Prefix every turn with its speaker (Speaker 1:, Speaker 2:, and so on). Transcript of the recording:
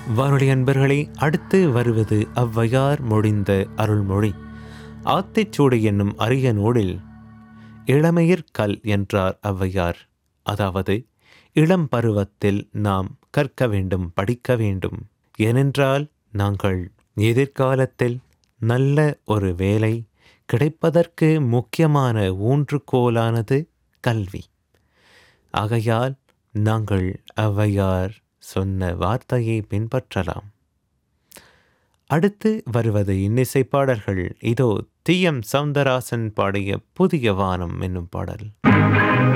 Speaker 1: வானொலி அன்பர்களே அடுத்து வருவது ஔவையார் மொழிந்த அருள்மொழி ஆத்திச்சூடி என்னும் அரிய நூலில் இளமையிற் கல் என்றார் ஔவையார் அதாவது இளம் பருவத்தில் நாம் கற்க வேண்டும் படிக்க வேண்டும் ஏனென்றால் நாங்கள் எதிர்காலத்தில் நல்ல ஒரு வேலை கிடைப்பதற்கு முக்கியமான ஊன்றுகோலானது கல்வி ஆகையால் நாங்கள் ஔவையார் சொன்ன வார்த்தையை பின்பற்றலாம் அடுத்து வருவது இன்னிசை பாடல்கள் இதோ டி எம் சவுந்தரராசன் பாடிய புதிய வானம் என்னும் பாடல்